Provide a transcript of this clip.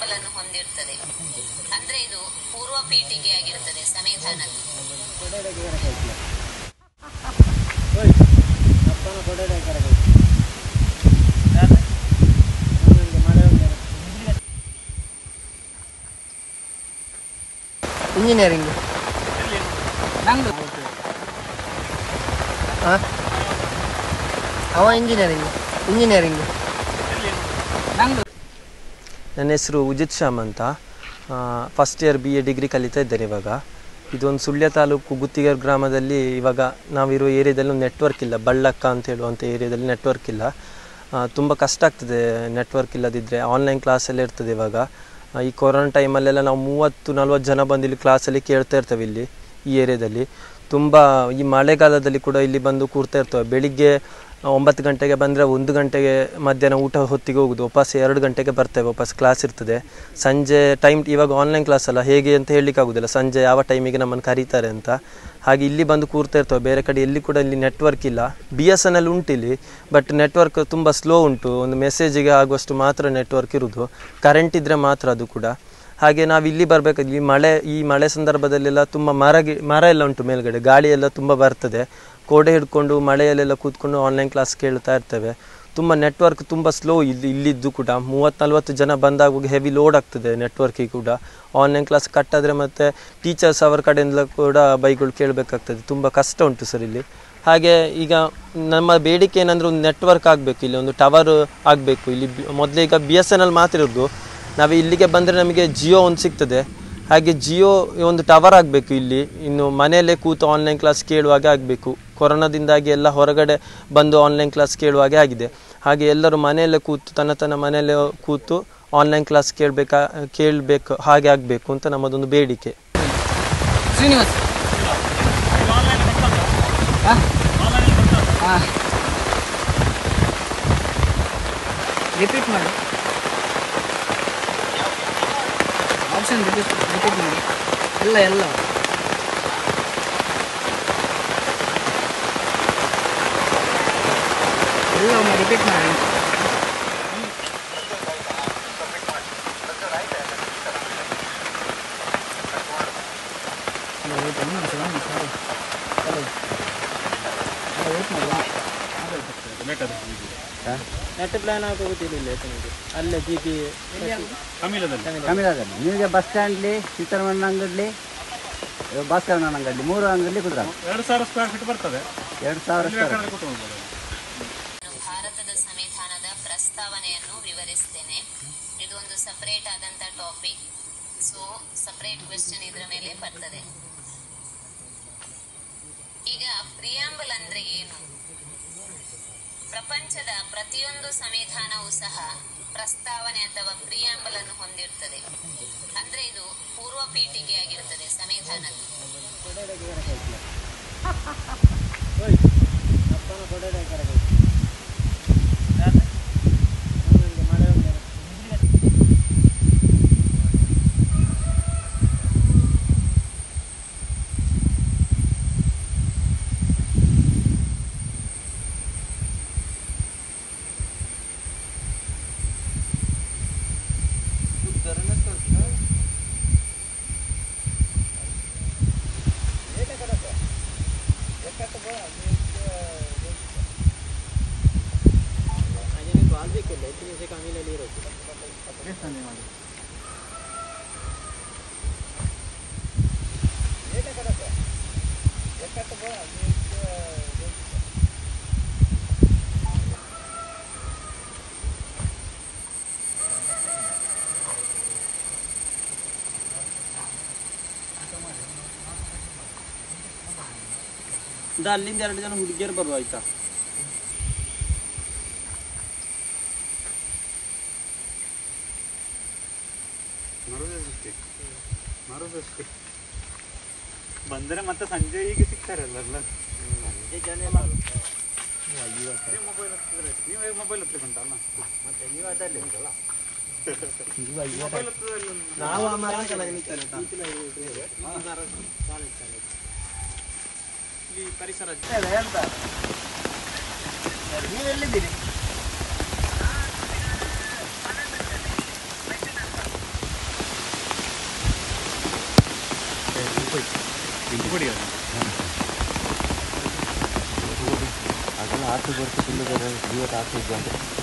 Preamble ಅನ್ನು ಹೊಂದಿರ್ತದೆ ಅಂದ್ರೆ ಇದು ಪೂರ್ವ ಪೀಠಿಕೆಯಾಗಿರ್ತದೆ ಸಂವಿಧಾನದ್ದು ಇಂಜಿನಿಯರಿಂಗ್ ಅವ ಇಂಜಿನಿಯರಿಂಗ್ ಇಂಜಿನಿಯರಿಂಗ್ ನನ್ನ ಹೆಸರು ಉಜಿತ್ ಶ್ಯಾಮ್ ಅಂತ first year B A degree ಕಲಿತಾ ಇದ್ದೇನೆ ಇವಾಗ ಇದೊಂದು ಸುಳ್ಯ ತಾಲೂಕು ಗುತ್ತಿಗೆರ್ ಗ್ರಾಮದಲ್ಲಿ ಇವಾಗ ನಾವಿರೋ ಏರಿಯಾದಲ್ಲಿ ಒಂದು ನೆಟ್ವರ್ಕ್ ಇಲ್ಲ ಬಳ್ಳಕ್ಕ ಅಂತ ಹೇಳುವಂಥ ಏರಿಯಾದಲ್ಲಿ ನೆಟ್ವರ್ಕ್ ಇಲ್ಲ ತುಂಬ ಕಷ್ಟ ಆಗ್ತದೆ ನೆಟ್ವರ್ಕ್ ಇಲ್ಲದಿದ್ದರೆ ಆನ್ಲೈನ್ ಕ್ಲಾಸೆಲ್ಲ ಇರ್ತದೆ ಇವಾಗ ಆ, ಈ ಕೊರೋನಾ ಟೈಮಲ್ಲೆಲ್ಲ ನಾವು ಮೂವತ್ತು ನಲ್ವತ್ತು ಜನ ಬಂದು ಇಲ್ಲಿ ಕ್ಲಾಸಲ್ಲಿ ಕೇಳ್ತಾ ಇರ್ತೇವೆ ಇಲ್ಲಿ ಈ ಏರಿಯಾದಲ್ಲಿ ತುಂಬ ಈ ಮಳೆಗಾಲದಲ್ಲಿ ಕೂಡ ಇಲ್ಲಿ ಬಂದು ಕೂರ್ತಾ ಇರ್ತವೆ ಬೆಳಿಗ್ಗೆ ಒಂಬತ್ತು ಗಂಟೆಗೆ ಬಂದರೆ ಒಂದು ಗಂಟೆಗೆ ಮಧ್ಯಾಹ್ನ ಊಟ ಹೊತ್ತಿಗೆ ಹೋಗುದು ವಾಪಸ್ ಎರಡು ಗಂಟೆಗೆ ಬರ್ತೇವೆ ವಾಪಸ್ ಕ್ಲಾಸ್ ಇರ್ತದೆ ಸಂಜೆ ಟೈಮ್ ಇವಾಗ ಆನ್ಲೈನ್ ಕ್ಲಾಸ್ ಅಲ್ಲ ಹೇಗೆ ಅಂತ ಹೇಳಲಿಕ್ಕೆ ಆಗೋದಿಲ್ಲ ಸಂಜೆ ಯಾವ ಟೈಮಿಗೆ ನಮ್ಮನ್ನು ಕರೀತಾರೆ ಅಂತ ಹಾಗೆ ಇಲ್ಲಿ ಬಂದು ಕೂರ್ತಾ ಇರ್ತವೆ ಬೇರೆ ಕಡೆ ಎಲ್ಲಿ ಕೂಡ ಇಲ್ಲಿ ನೆಟ್ವರ್ಕ್ ಇಲ್ಲ ಬಿ ಎಸ್ ಎನ್ ಎಲ್ ಉಂಟು ಇಲ್ಲಿ ಬಟ್ ನೆಟ್ವರ್ಕ್ ತುಂಬ ಸ್ಲೋ ಉಂಟು ಒಂದು ಮೆಸೇಜಿಗೆ ಆಗುವಷ್ಟು ಮಾತ್ರ ನೆಟ್ವರ್ಕ್ ಇರುವುದು ಕರೆಂಟ್ ಇದ್ದರೆ ಮಾತ್ರ ಅದು ಕೂಡ ಹಾಗೆ ನಾವು ಇಲ್ಲಿ ಬರಬೇಕಾದ್ರೆ ಈ ಮಳೆ ಈ ಮಳೆ ಸಂದರ್ಭದಲ್ಲೆಲ್ಲ ತುಂಬ ಮರ ಗಿ ಮರ ಎಲ್ಲ ಉಂಟು ಮೇಲ್ಗಡೆ ಗಾಳಿ ಎಲ್ಲ ತುಂಬ ಬರ್ತದೆ ಕೋಡೆ ಹಿಡ್ಕೊಂಡು ಮಳೆಯಲ್ಲೆಲ್ಲ ಕೂತ್ಕೊಂಡು ಆನ್ಲೈನ್ ಕ್ಲಾಸ್ ಕೇಳ್ತಾ ಇರ್ತೇವೆ ತುಂಬ ನೆಟ್ವರ್ಕ್ ತುಂಬ ಸ್ಲೋ ಇಲ್ಲಿ ಇಲ್ಲಿದ್ದು ಕೂಡ ಮೂವತ್ತು ನಲ್ವತ್ತು ಜನ ಬಂದಾಗ ಹೆವಿ ಲೋಡ್ ಆಗ್ತದೆ ನೆಟ್ವರ್ಕಿಗೆ ಕೂಡ ಆನ್ಲೈನ್ ಕ್ಲಾಸ್ ಕಟ್ಟಾದರೆ ಮತ್ತು ಟೀಚರ್ಸ್ ಅವರ ಕಡೆಯಿಂದ ಕೂಡ ಬೈಗಳು ಕೇಳಬೇಕಾಗ್ತದೆ ತುಂಬ ಕಷ್ಟ ಉಂಟು ಸರ್ ಇಲ್ಲಿ ಹಾಗೆ ಈಗ ನಮ್ಮ ಬೇಡಿಕೆ ಏನಂದರೆ ಒಂದು ನೆಟ್ವರ್ಕ್ ಆಗಬೇಕು ಇಲ್ಲಿ ಒಂದು ಟವರ್ ಆಗಬೇಕು ಇಲ್ಲಿ ಮೊದಲೇ ಈಗ ಬಿ ಎಸ್ ಎನ್ ಎಲ್ ಮಾತ್ರ ಇರೋದು ನಾವು ಇಲ್ಲಿಗೆ ಬಂದರೆ ನಮಗೆ ಜಿಯೋ ಒಂದು ಸಿಗ್ತದೆ ಹಾಗೆ ಜಿಯೋ ಒಂದು ಟವರ್ ಆಗಬೇಕು ಇಲ್ಲಿ ಇನ್ನು ಮನೆಯಲ್ಲೇ ಕೂತು ಆನ್ಲೈನ್ ಕ್ಲಾಸ್ ಕೇಳುವಾಗೆ ಆಗಬೇಕು ಕೊರೋನಾದಿಂದಾಗಿ ಎಲ್ಲ ಹೊರಗಡೆ ಬಂದು ಆನ್ಲೈನ್ ಕ್ಲಾಸ್ ಕೇಳುವಾಗೆ ಆಗಿದೆ ಹಾಗೆ ಎಲ್ಲರೂ ಮನೆಯಲ್ಲೇ ಕೂತು ತನ್ನ ತನ್ನ ಮನೆಯಲ್ಲೇ ಕೂತು ಆನ್ಲೈನ್ ಕ್ಲಾಸ್ ಕೇಳಬೇಕಾ ಕೇಳಬೇಕು ಹಾಗೆ ಆಗಬೇಕು ಅಂತ ನಮ್ಮದೊಂದು ಬೇಡಿಕೆ ಶ್ರೀನಿವಾಸ್ ರಿಪೀಟ್ ಮಾಡಿ ಆಪ್ಷನ್ ರಿಪೀಟ್ ರಿಪೀಟ್ ಮಾಡಿ ಎಲ್ಲ ಎಲ್ಲ ಎಲ್ಲ ಒಮ್ಮೆ ರಿಪೀಟ್ ಮಾಡಿ ಅಲ್ಲ, wait, ಒಂದು ನಿಮಿಷ, ಒಂದು ನಿಮಿಷ, sorry. ಅಲ್ಲ, ಅಲ್ಲ, wait ಮಾಡಿ. ನೆಟ್ ಪ್ಲಾನ್ ಆಗೋದಿಲ್ಲ ಅಲ್ಲೇ ಜಿ ಪಿ ಕಮ್ಮಿದಾದಲ್ಲಿ ನಿಮಗೆ ಬಸ್ ಸ್ಟ್ಯಾಂಡ್ಲಿ ಚಿತ್ರಮಣ್ಣ ಅಂಗಡಿ ಭಾಸ್ಕರಣ್ಣ ಅಂಗಡಿ ಮೂರು ಅಂಗಡಿ ಕುದ್ರ ಎರಡು ಸಾವಿರ ಸ್ಕ್ವೇರ್ ಫೀಟ್ ಬರ್ತದೆ ಎರಡು ಸಾವಿರ ಇಲ್ಲಿ ಬೇಕಾದ್ರೆ ಕೂತ್ಕೊಳ್ಬೋದು. ನಾನು ಭಾರತದ ಸಂವಿಧಾನದ ಪ್ರಸ್ತಾವನೆಯನ್ನು ವಿವರಿಸ್ತೇನೆ ಇದು ಒಂದು ಸಪರೇಟ್ ಆದಂತ ಟಾಪಿಕ್ ಸೊ ಸಪರೇಟ್ ಕ್ವೆಶ್ಚನ್ ಇದ್ರ ಮೇಲೆ ಬರ್ತದೆ ಈಗ ಪ್ರಿಯಾಂಬಲ್ ಅಂದ್ರೆ ಏನು ಪ್ರಪಂಚದ ಪ್ರತಿಯೊಂದು ಸಂವಿಧಾನವೂ ಸಹ ಪ್ರಸ್ತಾವನೆ ಅಥವಾ ಪ್ರಿಯಾಂಬಲ್ ಅನ್ನು ಹೊಂದಿರ್ತದೆ ಅಂದ್ರೆ ಇದು ಪೂರ್ವ ಪೀಠಿಕೆಯಾಗಿರ್ತದೆ ಸಂವಿಧಾನದ್ದು ಅಲ್ಲಿಂದ ಎರಡು ಜನ ಹುಡುಗಿಯರು ಬರುವ ಆಯ್ತಾ ಬಂದರೆ ಮತ್ತೆ ಸಂಜೆ ಈಗ ಸಿಗ್ತಾರಲ್ಲ ಎಲ್ಲ ನೀವೇ ಮೊಬೈಲ್ ಹತ್ಲಿಕ್ಕುಂಟಲ್ಲ ಮತ್ತೆ ನೀವು ಅದರಲ್ಲಿ ಉಂಟಲ್ಲ ಮೊಬೈಲ್ ಹತ್ತದಲ್ಲಿ ಒಂದು- ನಾವು ಆ ಮರ ಕೆಳಗೆ ನಿಂತೇನೆ ಇಲ್ಲಿ ಪರಿಸರ ನೀವು ಎಲ್ಲಿದ್ದೀರಿ ಕೊಡಿ ಅದು ಅದೆಲ್ಲ ಆಚೆ ಬರ್ತು ಫುಲ್ಲು ಜೀವತ ಆಚೆ ಇದ್ದು ಅಂತ